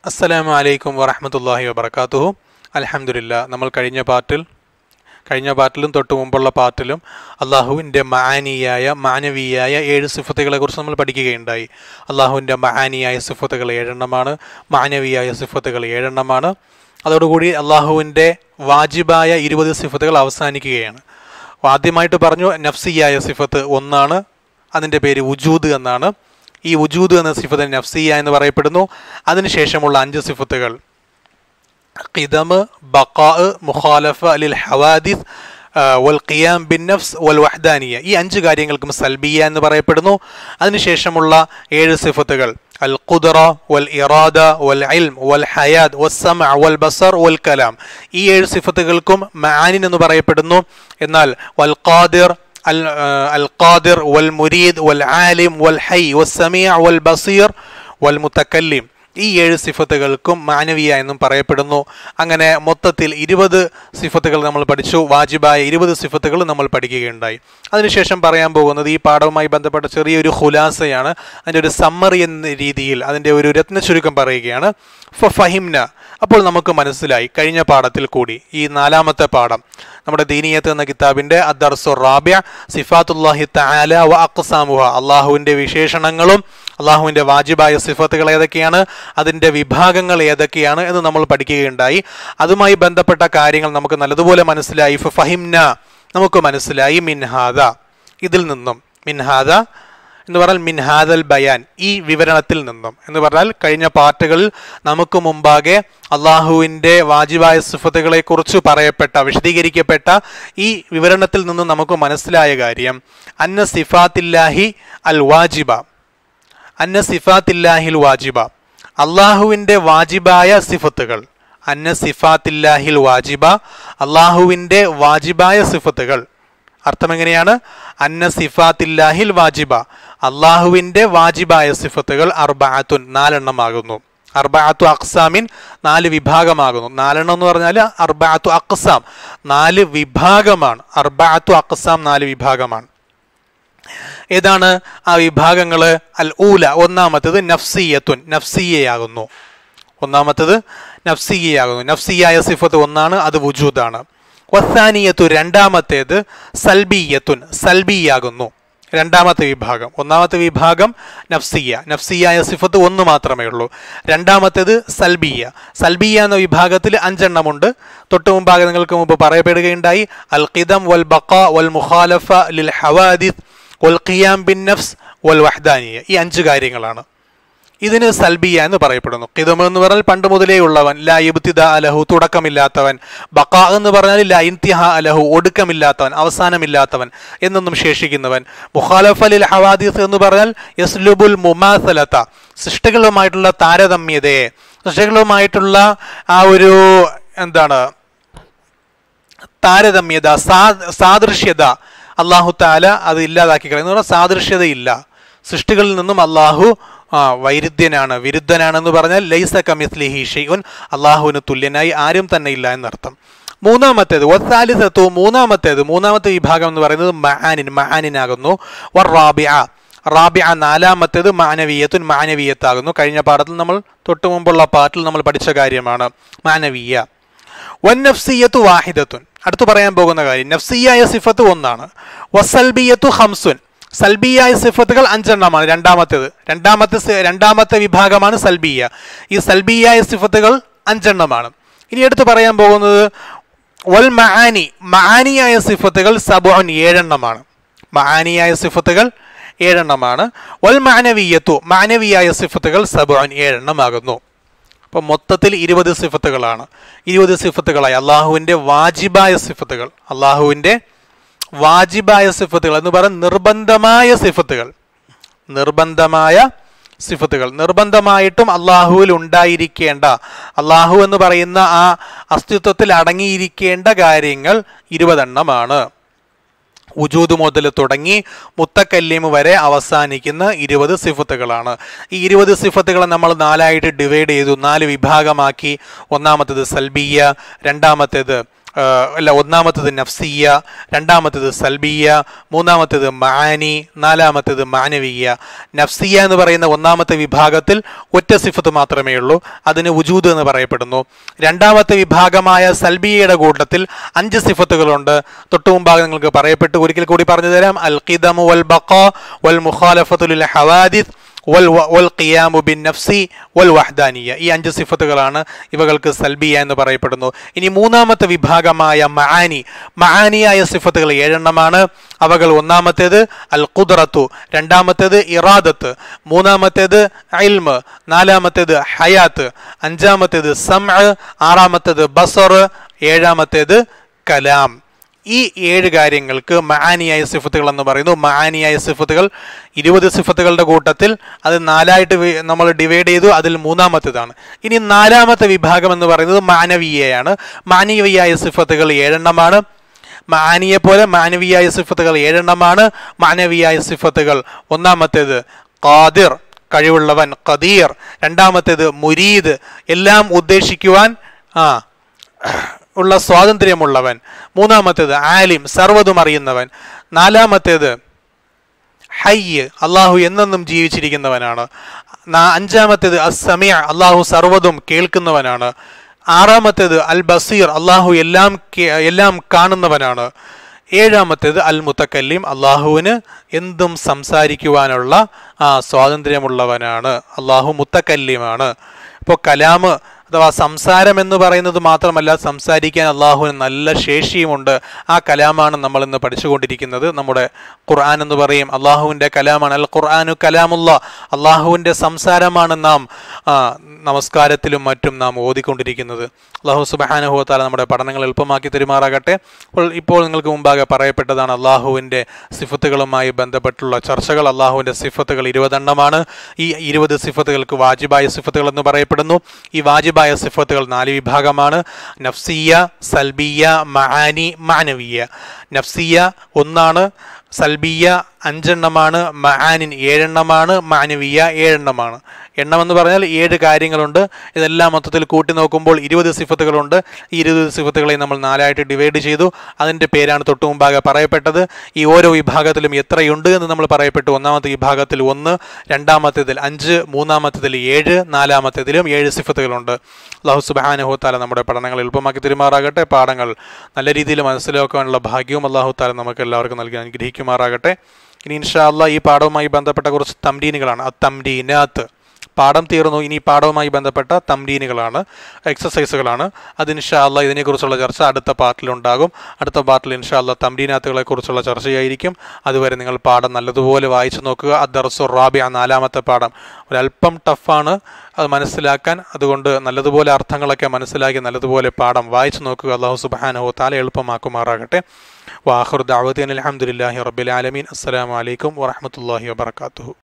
അസ്സലാമു അലൈക്കും വറഹമത്തല്ലാഹി വബർക്കാത്തുഹു അലഹമുല്ല നമ്മൾ കഴിഞ്ഞ പാർട്ടിൽ കഴിഞ്ഞ പാർട്ടിലും തൊട്ട് മുമ്പുള്ള പാർട്ടിലും അള്ളാഹുവിൻ്റെ മഹാനിയായ മാനവീയായ ഏഴ് സിഫത്തുകളെ കുറിച്ച് നമ്മൾ പഠിക്കുകയുണ്ടായി അള്ളാഹുവിൻ്റെ മഹാനിയായ സിഫത്തുകൾ ഏഴെണ്ണമാണ് മാനവീയായ സിഫത്തുകൾ ഏഴെണ്ണമാണ് അതോടുകൂടി അള്ളാഹുവിൻ്റെ വാജിബായ ഇരുപത് സിഫത്തുകൾ അവസാനിക്കുകയാണ് ആദ്യമായിട്ട് പറഞ്ഞു നഫ്സിയായ സിഫത്ത് ഒന്നാണ് അതിൻ്റെ പേര് ഉജൂദ് എന്നാണ് ഈ ഉജൂദ് എന്ന സിഫത്ത് നഫ്സിയ എന്ന് പറയപ്പെടുന്നു അതിനുശേഷമുള്ള അഞ്ച് സിഫത്തുകൾ ഖിദമ് ബക്കാ മുഖാലഫ അലിൽ ഹവാദിസ് വൽ ഖിയാം ബിൻ നഫ്സ് വൽ വഹ്ദാനിയ ഈ അഞ്ച് കാര്യങ്ങൾക്കും സൽബിയ എന്ന് പറയപ്പെടുന്നു അതിനുശേഷമുള്ള ഏഴ് സിഫത്തുകൾ അൽ ഖുദറ വൽ ഇറാദ വൽ ഇൽം വൽ ഹയാദ് വസ്സമ വൽ ബസർ വൽ കലാം ഈ ഏഴ് സിഫത്തുകൾക്കും മാനിൻ എന്ന് പറയപ്പെടുന്നു എന്നാൽ വൽ ഖാദിർ അൽ അൽ ഖാദിർ വൽ മുരീദ് വൽ ആലിം വൽ ഹൈ വസ്സമിയ വൽ ബസീർ വൽ മുത്തക്കല്ലിം ഈ ഏഴ് സിഫത്തുകൾക്കും മാനവീയ എന്നും പറയപ്പെടുന്നു അങ്ങനെ മൊത്തത്തിൽ ഇരുപത് സിഫത്തുകൾ നമ്മൾ പഠിച്ചു വാജിബായ ഇരുപത് സിഫത്തുകൾ നമ്മൾ പഠിക്കുകയുണ്ടായി അതിനുശേഷം പറയാൻ പോകുന്നത് ഈ പാഠവുമായി ബന്ധപ്പെട്ട ചെറിയൊരു ഹുലാസയാണ് അതിൻ്റെ ഒരു സമ്മറി എന്ന രീതിയിൽ അതിൻ്റെ ഒരു രത്ന ചുരുക്കം പറയുകയാണ് ഫ ഫഹിംന അപ്പോൾ നമുക്ക് മനസ്സിലായി കഴിഞ്ഞ പാഠത്തിൽ കൂടി ഈ നാലാമത്തെ പാഠം നമ്മുടെ ദീനിയത്ത് എന്ന കിതാബിൻ്റെ അദർസു റാബ്യ സിഫാത്തുല്ലാഹി തആല വ അഖ്സാമുഹ അള്ളാഹുവിൻ്റെ വിശേഷണങ്ങളും അള്ളാഹുവിൻ്റെ വാജിബായ സിഫത്തുകൾ ഏതൊക്കെയാണ് അതിൻ്റെ വിഭാഗങ്ങൾ ഏതൊക്കെയാണ് എന്ന് നമ്മൾ പഠിക്കുകയുണ്ടായി അതുമായി ബന്ധപ്പെട്ട കാര്യങ്ങൾ നമുക്ക് നല്ലതുപോലെ മനസ്സിലായി ഫഹിംന നമുക്ക് മനസ്സിലായി മിൻഹാദ ഇതിൽ നിന്നും മിൻഹാദ എന്ന് പറഞ്ഞാൽ മിൻഹാദൽ ബയാൻ ഈ വിവരണത്തിൽ നിന്നും എന്ന് പറഞ്ഞാൽ കഴിഞ്ഞ പാർട്ടുകളിൽ നമുക്ക് മുമ്പാകെ അള്ളാഹുവിൻ്റെ വാജിബായ സിഫത്തുകളെ കുറിച്ച് പറയപ്പെട്ട വിശദീകരിക്കപ്പെട്ട ഈ വിവരണത്തിൽ നിന്നും നമുക്ക് മനസ്സിലായ കാര്യം അന്ന സിഫാത്തില്ലാഹി അൽ വാജിബ അന്ന സിഫാത്തില്ലാഹിൽ വാജിബ അള്ളാഹുവിൻ്റെ വാജിബായ സിഫത്തുകൾ അന്ന സിഫാത്തില്ലാഹിൽ വാജിബ അള്ളാഹുവിൻ്റെ വാജിബായ സിഫത്തുകൾ അർത്ഥം എങ്ങനെയാണ് അന്ന സിഫാത്തില്ലാഹിൽ വാജിബ അള്ളാഹുവിൻ്റെ വാജിബായ സിഫത്തുകൾ അർബാത്തുൻ നാലെണ്ണമാകുന്നു അർബാത്തു അക്സാമിൻ നാല് വിഭാഗമാകുന്നു നാലെണ്ണം എന്ന് പറഞ്ഞാൽ അർബാത്തു അക്സാം നാല് വിഭാഗമാണ് അർബാത്തു അക്സാം നാല് വിഭാഗമാണ് ഏതാണ് ആ വിഭാഗങ്ങൾ അൽ ഊല ഒന്നാമത്തത് നഫ്സിയത്തുൻ നഫ്സിയയാകുന്നു ഒന്നാമത്തത് നഫ്സിയയാകുന്നു നഫ്സിയായ സിഫത്ത് ഒന്നാണ് അത് വുജൂദാണ് വസാനിയത്തു രണ്ടാമത്തേത് സൽബിയത്തുൻ സൽബിയാകുന്നു രണ്ടാമത്തെ വിഭാഗം ഒന്നാമത്തെ വിഭാഗം നഫ്സിയ നഫ്സിയായ സിഫത്ത് ഒന്ന് മാത്രമേ ഉള്ളൂ രണ്ടാമത്തേത് സൽബിയ സൽബിയ എന്ന വിഭാഗത്തിൽ അഞ്ചെണ്ണമുണ്ട് തൊട്ട് മുമ്പാകെ നിങ്ങൾക്ക് മുമ്പ് പറയപ്പെടുകയുണ്ടായി അൽ ഖിദം വൽ ബക്ക വൽ മുഖാലഫ ലിൽ ഹവാദിസ് വൽ ഖിയാം ബിൻ നഫ്സ് വൽ വഹ്ദാനിയ ഈ അഞ്ച് കാര്യങ്ങളാണ് ഇതിന് സൽബിയ എന്ന് പറയപ്പെടുന്നു കിതമ എന്ന് പറഞ്ഞാൽ പണ്ട് മുതലേ ഉള്ളവൻ ലാ ഇബ്തിദ അലഹു തുടക്കമില്ലാത്തവൻ ബക്ക എന്ന് പറഞ്ഞാൽ ലാ ഇൻതിഹ അലഹു ഒടുക്കമില്ലാത്തവൻ അവസാനമില്ലാത്തവൻ എന്നൊന്നും ശേഷിക്കുന്നവൻ മുഖാലഫലിൽ ഹവാദിസ് എന്ന് പറഞ്ഞാൽ യസ്ലുബുൽ മുമാസലത്ത സൃഷ്ടികളുമായിട്ടുള്ള താരതമ്യതയെ സൃഷ്ടികളുമായിട്ടുള്ള ആ ഒരു എന്താണ് താരതമ്യത സാ സാദൃശ്യത അള്ളാഹു താല അത് ഇല്ലാതാക്കി കളയുന്നു പറഞ്ഞാൽ സാദൃശ്യതയില്ല സൃഷ്ടികളിൽ നിന്നും അള്ളാഹു ആ വൈരുദ്ധ്യനാണ് വിരുദ്ധനാണെന്ന് പറഞ്ഞാൽ ലൈസ കമിസ്ലിഹി ഷെയ്ഉൻ അള്ളാഹുവിന് തുല്യനായി ആരും തന്നെ ഇല്ല എന്നർത്ഥം മൂന്നാമത്തേത് വസാലിസത്തു മൂന്നാമത്തേത് മൂന്നാമത്തെ വിഭാഗം എന്ന് പറയുന്നത് മഹാനിൻ മഹാനിനാകുന്നു വർ റാബിയ റാബിയ നാലാമത്തേത് മാനവീയത്തുൻ മാനവീയത്താകുന്നു കഴിഞ്ഞ പാഠത്തിൽ നമ്മൾ തൊട്ടു മുമ്പുള്ള പാട്ടിൽ നമ്മൾ പഠിച്ച കാര്യമാണ് മാനവീയ വൻ നഫ്സിയത്തു വാഹിദത്തുൻ അടുത്ത് പറയാൻ പോകുന്ന കാര്യം നഫ്സിയായ സിഫത്ത് ഒന്നാണ് വസൽബിയത്തു ഹംസുൻ സൽബിയായ സിഫത്തുകൾ അഞ്ചെണ്ണമാണ് രണ്ടാമത്തേത് രണ്ടാമത്തെ രണ്ടാമത്തെ വിഭാഗമാണ് സൽബിയ ഈ സൽബിയായ സിഫത്തുകൾ അഞ്ചെണ്ണമാണ് ഇനി എടുത്ത് പറയാൻ പോകുന്നത് വൽ മഹാനി മഹാനിയായ സിഫത്തുകൾ സബുൻ ഏഴെണ്ണമാണ് മഹാനിയായ സിഫത്തുകൾ ഏഴെണ്ണമാണ് വൽ മാനവീയത്തു മാനവിയായ സിഫത്തുകൾ സബുൻ ഏഴെണ്ണമാകുന്നു അപ്പം മൊത്തത്തിൽ ഇരുപത് സിഫത്തുകളാണ് ഇരുപത് സിഫത്തുകളായി അള്ളാഹുവിൻ്റെ വാജിബായ സിഫത്തുകൾ അള്ളാഹുവിൻ്റെ വാജിബായ സിഫത്തുകൾ എന്ന് പറയുന്ന നിർബന്ധമായ സിഫത്തുകൾ നിർബന്ധമായ സിഫത്തുകൾ നിർബന്ധമായിട്ടും അള്ളാഹുവിൽ ഉണ്ടായിരിക്കേണ്ട അള്ളാഹു എന്ന് പറയുന്ന ആ അസ്തിത്വത്തിൽ അടങ്ങിയിരിക്കേണ്ട കാര്യങ്ങൾ ഇരുപതെണ്ണമാണ് ഉജൂദ് മുതൽ തുടങ്ങി മുത്തക്കല്ലിമ് വരെ അവസാനിക്കുന്ന ഇരുപത് സിഫത്തുകളാണ് ഈ ഇരുപത് സിഫത്തുകളെ നമ്മൾ നാലായിട്ട് ഡിവൈഡ് ചെയ്തു നാല് വിഭാഗമാക്കി ഒന്നാമത്തേത് സൽബിയ രണ്ടാമത്തേത് അല്ല ഒന്നാമത്തേത് നഫ്സിയ രണ്ടാമത്തേത് സൽബിയ മൂന്നാമത്തേത് മാനി നാലാമത്തേത് മാനവീയ നഫ്സിയ എന്ന് പറയുന്ന ഒന്നാമത്തെ വിഭാഗത്തിൽ ഒറ്റ സിഫത്ത് മാത്രമേ ഉള്ളൂ അതിന് വുജൂദ് എന്ന് പറയപ്പെടുന്നു രണ്ടാമത്തെ വിഭാഗമായ സൽബിയയുടെ കൂട്ടത്തിൽ അഞ്ച് സിഫത്തുകളുണ്ട് തൊട്ടു മുമ്പാകെ നിങ്ങൾക്ക് പറയപ്പെട്ടു ഒരിക്കൽ കൂടി പറഞ്ഞു തരാം അൽ ഖിദമു വൽ ബഖ വൽ മുഖാലഫത്തുൽ ഹവാദിസ് വൽ വൽ ഖിയാമു ബിൻ നഫ്സി വൽ വഹ്ദാനിയ ഈ അഞ്ച് സിഫത്തുകളാണ് ഇവകൾക്ക് സൽബിയ എന്ന് പറയപ്പെടുന്നു ഇനി മൂന്നാമത്തെ വിഭാഗമായ മആനി മആനിയായ സിഫത്തുകൾ ഏഴെണ്ണമാണ് അവകൾ ഒന്നാമത്തേത് അൽ ഖുദ്റത്തു രണ്ടാമത്തേത് ഇറാദത്ത് മൂന്നാമത്തേത് ഇൽമ് നാലാമത്തേത് ഹയാത്ത് അഞ്ചാമത്തേത് സംഅ ആറാമത്തേത് ബസർ ഏഴാമത്തേത് കലാം ഈ ഏഴ് കാര്യങ്ങൾക്ക് മഹാനിയായ സിഫത്തുകൾ എന്ന് പറയുന്നു മഹാനിയായ സിഫത്തുകൾ ഇരുപത് സിഫത്തുകളുടെ കൂട്ടത്തിൽ അത് നാലായിട്ട് വി- നമ്മൾ ഡിവൈഡ് ചെയ്തു അതിൽ മൂന്നാമത്തേതാണ് ഇനി നാലാമത്തെ വിഭാഗം എന്ന് പറയുന്നത് മാനവീയയാണ് മാനവീയായ സിഫത്തുകൾ ഏഴെണ്ണമാണ് മാനിയെ പോലെ മാനവീയായ സിഫത്തുകൾ ഏഴെണ്ണമാണ് മാനവീയായ സിഫത്തുകൾ ഒന്നാമത്തേത് ഖാദിർ കഴിവുള്ളവൻ ഖദീർ രണ്ടാമത്തേത് മുരീദ് എല്ലാം ഉദ്ദേശിക്കുവാൻ ആ ഉള്ള സ്വാതന്ത്ര്യമുള്ളവൻ മൂന്നാമത്തേത് ആലിം സർവ്വതും അറിയുന്നവൻ നാലാമത്തേത് ഹയ്യ് അള്ളാഹു എന്നെന്നും ജീവിച്ചിരിക്കുന്നവനാണ് നാ- അഞ്ചാമത്തേത് അസമിയ അള്ളാഹു സർവ്വതും കേൾക്കുന്നവനാണ് ആറാമത്തേത് അൽ ബസീർ അള്ളാഹു എല്ലാം കേ- എല്ലാം കാണുന്നവനാണ് ഏഴാമത്തേത് അൽ മുത്തക്കല്ലിം അള്ളാഹുവിന് എന്തും സംസാരിക്കുവാനുള്ള ആ സ്വാതന്ത്ര്യമുള്ളവനാണ് അള്ളാഹു മുത്തക്കല്ലിമാണ് ഇപ്പോൾ കലാമ് അഥവാ സംസാരം എന്ന് പറയുന്നത് മാത്രമല്ല സംസാരിക്കാൻ അള്ളാഹുവിന് നല്ല ശേഷിയുമുണ്ട് ആ കലാമാണ് നമ്മൾ ഇന്ന് പഠിച്ചുകൊണ്ടിരിക്കുന്നത് നമ്മുടെ ഖുർആൻ എന്ന് പറയും അള്ളാഹുവിൻ്റെ കലാമാണ് അൽ ഖുർആാനു കലാമുള്ള അള്ളാഹുവിൻ്റെ സംസാരമാണ് നാം ആ, നമസ്കാരത്തിലും മറ്റും നാം ഓതിക്കൊണ്ടിരിക്കുന്നത് അള്ളാഹു സുബാനുഭവത്താല നമ്മുടെ പഠനങ്ങൾ എളുപ്പമാക്കി തെരുമാറാകട്ടെ അപ്പോൾ ഇപ്പോൾ നിങ്ങൾക്ക് മുമ്പാകെ പറയപ്പെട്ടതാണ് അള്ളാഹുവിൻ്റെ സിഫത്തുകളുമായി ബന്ധപ്പെട്ടുള്ള ചർച്ചകൾ അള്ളാഹുവിൻ്റെ സിഫത്തുകൾ ഇരുപതെണ്ണമാണ് ഈ ഇരുപത് സിഫത്തുകൾക്ക് വാജിബായ സിഫത്തുകൾ എന്ന് പറയപ്പെടുന്നു ഈ വാജിബായ സിഫത്തുകൾ നാല് വിഭാഗമാണ് നഫ്സിയ സൽബിയ മഹാനി മാനവീയ നഫ്സിയ ഒന്നാണ് സൽബിയ അഞ്ചെണ്ണമാണ് മഹാനിൻ ഏഴെണ്ണമാണ് മാനവീയ ഏഴെണ്ണമാണ് എണ്ണം എന്ന് പറഞ്ഞാൽ ഏഴ് കാര്യങ്ങളുണ്ട് ഇതെല്ലാം മൊത്തത്തിൽ കൂട്ടി നോക്കുമ്പോൾ ഇരുപത് സിഫത്തുകളുണ്ട് ഈ ഇരുപത് സിഫത്തുകളെ നമ്മൾ നാലായിട്ട് ഡിവൈഡ് ചെയ്തു അതിൻ്റെ പേരാണ് തൊട്ടു മുമ്പാകെ പറയപ്പെട്ടത് ഈ ഓരോ വിഭാഗത്തിലും എത്രയുണ്ട് എന്ന് നമ്മൾ പറയപ്പെട്ടു ഒന്നാമത്തെ വിഭാഗത്തിൽ ഒന്ന് രണ്ടാമത്തേതിൽ അഞ്ച് മൂന്നാമത്തേതിൽ ഏഴ് നാലാമത്തേതിലും ഏഴ് സിഫത്തുകളുണ്ട് അള്ളാഹു സുബാനുഹത്താല നമ്മുടെ പഠനങ്ങൾ എളുപ്പമാക്കി തെരുമാറാകട്ടെ പാഠങ്ങൾ നല്ല രീതിയിൽ മനസ്സിലാക്കാനുള്ള ഭാഗ്യവും അള്ളാഹു താല നമുക്ക് എല്ലാവർക്കും നൽകി അനുഗ്രഹിക്കുമാറാകട്ടെ ഇനി ഇൻഷാ അള്ളാഹ് ഈ പാഠവുമായി ബന്ധപ്പെട്ട കുറച്ച് തംരീനുകളാണ് ആ തംരീനാത്ത് പാഠം തീർന്നു ഇനി പാഠവുമായി ബന്ധപ്പെട്ട തംരീനുകളാണ് എക്സസൈസുകളാണ് അത് ഇൻഷാ അള്ളാഹ് ഇതിനെക്കുറിച്ചുള്ള ചർച്ച അടുത്ത പാർട്ടിലുണ്ടാകും അടുത്ത പാർട്ടിൽ ഇൻഷാ അള്ളാഹ് തംരീനാത്തുകളെ കുറിച്ചുള്ള ചർച്ചയായിരിക്കും അതുവരെ നിങ്ങൾ പാഠം നല്ലതുപോലെ വായിച്ചു നോക്കുക അദ്ദർസു റാബിയ നാലാമത്തെ പാഠം ഒരല്പം ടഫാണ് അത് മനസ്സിലാക്കാൻ അതുകൊണ്ട് നല്ലതുപോലെ അർത്ഥങ്ങളൊക്കെ മനസ്സിലാക്കി നല്ലതുപോലെ പാഠം വായിച്ചു നോക്കുക അള്ളാഹു സുബാനഹു താല എളുപ്പമാക്കുമാറാകട്ടെ വാഹുർ ദാവദ്ദീൻ അലഹമുല്ലാഹി റബ്ബിൽ ആലമീൻ അസ്സലാമു അലൈക്കും വറഹമത്തല്ലാഹി വബർക്കാത്തുഹു